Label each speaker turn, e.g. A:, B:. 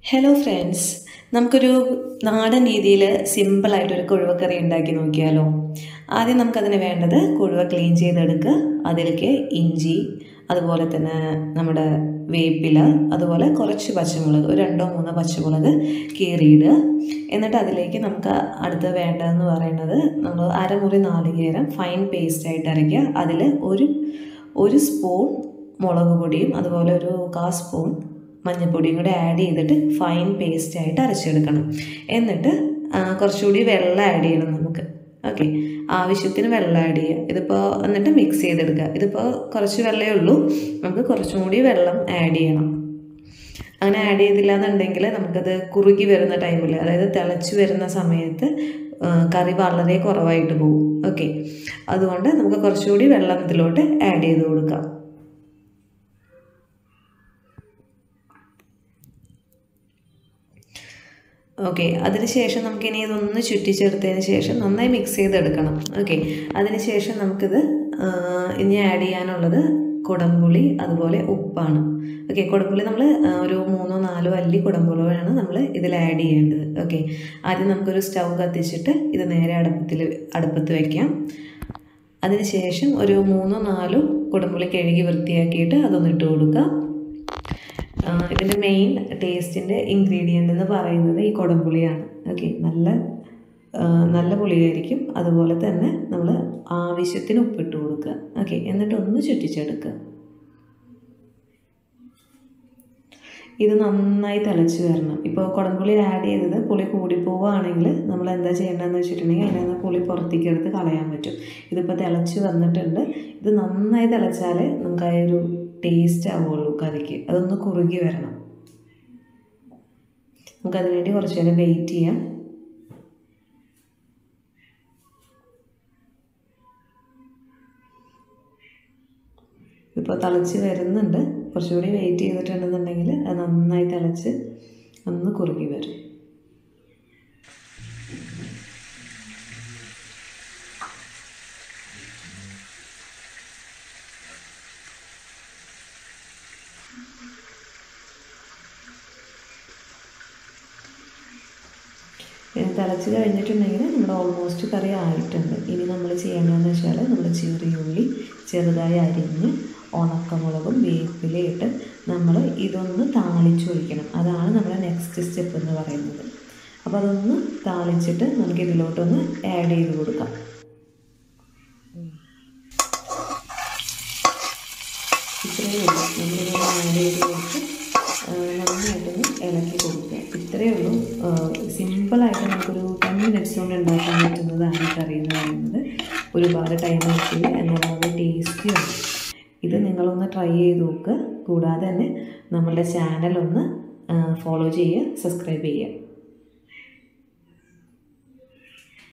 A: hello friends നമുക്കൊരു നാടൻ രീതിയിൽ സിമ്പിളായിട്ടൊരു കുഴുവക്കറി ഉണ്ടാക്കി നോക്കിയാലോ ആദ്യം നമുക്കതിന് വേണ്ടത് കുഴുവ ക്ലീൻ ചെയ്തെടുക്കുക അതിലേക്ക് ഇഞ്ചി അതുപോലെ തന്നെ നമ്മുടെ വേപ്പില അതുപോലെ കുറച്ച് പച്ചമുളക് ഒരു രണ്ടോ മൂന്നോ പച്ചമുളക് കീറിയിടുക എന്നിട്ട് അതിലേക്ക് നമുക്ക് അടുത്ത് വേണ്ടതെന്ന് പറയുന്നത് നമ്മൾ അരമുറി നാളികേരം ഫൈൻ പേസ്റ്റായിട്ട് അരയ്ക്കുക അതിൽ ഒരു ഒരു സ്പൂൺ മുളക് പൊടിയും അതുപോലെ ഒരു കാ സ്പൂൺ മഞ്ഞൾപ്പൊടിയും കൂടെ ആഡ് ചെയ്തിട്ട് ഫൈൻ പേസ്റ്റ് ആയിട്ട് അരച്ചെടുക്കണം എന്നിട്ട് കുറച്ചുകൂടി വെള്ളം ആഡ് ചെയ്യണം നമുക്ക് ഓക്കെ ആവശ്യത്തിന് വെള്ളം ആഡ് ചെയ്യുക ഇതിപ്പോൾ എന്നിട്ട് മിക്സ് ചെയ്തെടുക്കുക ഇതിപ്പോൾ കുറച്ച് വെള്ളമേ ഉള്ളൂ നമുക്ക് കുറച്ചും കൂടി വെള്ളം ആഡ് ചെയ്യണം അങ്ങനെ ആഡ് ചെയ്തില്ല എന്നുണ്ടെങ്കിൽ നമുക്കത് കുറുകി വരുന്ന ടൈമിൽ അതായത് തിളച്ച് വരുന്ന സമയത്ത് കറി വളരെ കുറവായിട്ട് പോകും ഓക്കെ അതുകൊണ്ട് നമുക്ക് കുറച്ചുകൂടി വെള്ളം ഇതിലോട്ട് ആഡ് ചെയ്ത് കൊടുക്കാം ഓക്കെ അതിനുശേഷം നമുക്കിനി ഇതൊന്ന് ചുറ്റിച്ചെടുത്തതിന് ശേഷം നന്നായി മിക്സ് ചെയ്തെടുക്കണം ഓക്കെ അതിനുശേഷം നമുക്കിത് ഇനി ആഡ് ചെയ്യാനുള്ളത് കുടംപുളി അതുപോലെ ഉപ്പാണ് ഓക്കെ കുടംപുളി നമ്മൾ ഒരു മൂന്നോ നാലോ അല്ലി കുടംപുളിയാണ് നമ്മൾ ഇതിൽ ആഡ് ചെയ്യേണ്ടത് ഓക്കെ ആദ്യം നമുക്കൊരു സ്റ്റൗ കത്തിച്ചിട്ട് ഇത് നേരെ അടുപ്പത്തിൽ അടുപ്പത്ത് വയ്ക്കാം അതിനുശേഷം ഒരു മൂന്നോ നാലോ കുടംപുളി കഴുകി വൃത്തിയാക്കിയിട്ട് അതൊന്ന് ഇട്ട് കൊടുക്കാം ഇതിൻ്റെ മെയിൻ ടേസ്റ്റിൻ്റെ ഇൻഗ്രീഡിയൻ്റ് എന്ന് പറയുന്നത് ഈ കുടംപുളിയാണ് ഓക്കെ നല്ല നല്ല പുളിയായിരിക്കും അതുപോലെ തന്നെ നമ്മൾ ആവശ്യത്തിന് ഉപ്പിട്ട് കൊടുക്കുക ഓക്കെ എന്നിട്ട് ഒന്ന് ചുറ്റിച്ചെടുക്കുക ഇത് നന്നായി തിളച്ച് വരണം ഇപ്പോൾ കുടംപുളി ആഡ് ചെയ്തത് പുളി കൂടിപ്പോവുകയാണെങ്കിൽ നമ്മൾ എന്താ ചെയ്യേണ്ടതെന്ന് വെച്ചിട്ടുണ്ടെങ്കിൽ അതിൽ നിന്ന് പുളി പുറത്തേക്ക് എടുത്ത് കളയാൻ പറ്റും ഇതിപ്പോൾ തിളച്ച് വന്നിട്ടുണ്ട് ഇത് നന്നായി തിളച്ചാൽ നമുക്ക് ആ ഒരു ടേസ്റ്റ് ആവുള്ളൂ കറിക്ക് അതൊന്ന് കുറുകി വരണം നമുക്കതിന് വേണ്ടി കുറച്ച് നേരം വെയിറ്റ് ചെയ്യാം ഇപ്പോൾ തിളച്ച് വരുന്നുണ്ട് കുറച്ചുകൂടി വെയിറ്റ് ചെയ്തിട്ടുണ്ടെന്നുണ്ടെങ്കിൽ അത് നന്നായി തിളച്ച് ഒന്ന് കുറുകി വരും തിളച്ച് കഴിഞ്ഞിട്ടുണ്ടെങ്കിൽ നമ്മുടെ ഓൾമോസ്റ്റ് കറി ആയിട്ടുണ്ട് ഇനി നമ്മൾ ചെയ്യേണ്ടതെന്ന് വെച്ചാൽ നമ്മൾ ചെറിയ ഉള്ളി ചെറുതായി അരിഞ്ഞ് ഉണക്കമുളകും വേപ്പിലയിട്ട് നമ്മൾ ഇതൊന്ന് താളിച്ച് ഒഴിക്കണം അതാണ് നമ്മുടെ നെക്സ്റ്റ് സ്റ്റെപ്പ് എന്ന് പറയുന്നത് അപ്പോൾ അതൊന്ന് താളിച്ചിട്ട് നമുക്ക് ഇതിലോട്ടൊന്ന് ആഡ് ചെയ്ത് കൊടുക്കാം ഇത്രയേ ഉള്ളൂ നമ്മളിങ്ങനെ ആഡ് ചെയ്ത് കൊടുത്ത് നന്നായിട്ടൊന്ന് ഇളക്കി കൊടുക്കുക ഇത്രയേ ഉള്ളൂ സിമ്പിളായിട്ട് നമുക്കൊരു ടെൻ മിനിറ്റ്സ് കൊണ്ട് ഉണ്ടാക്കാൻ പറ്റുന്നതാണ് കറി എന്ന് പറയുന്നത് ഒരുപാട് ടൈം എടുക്കില്ല എന്നാൽ വളരെ ടേസ്റ്റിയാണ് ഇത് നിങ്ങളൊന്ന് ട്രൈ ചെയ്ത് നോക്കുക കൂടാതെ തന്നെ നമ്മളുടെ ചാനൽ ഒന്ന് ഫോളോ ചെയ്യുക സബ്സ്ക്രൈബ് ചെയ്യുക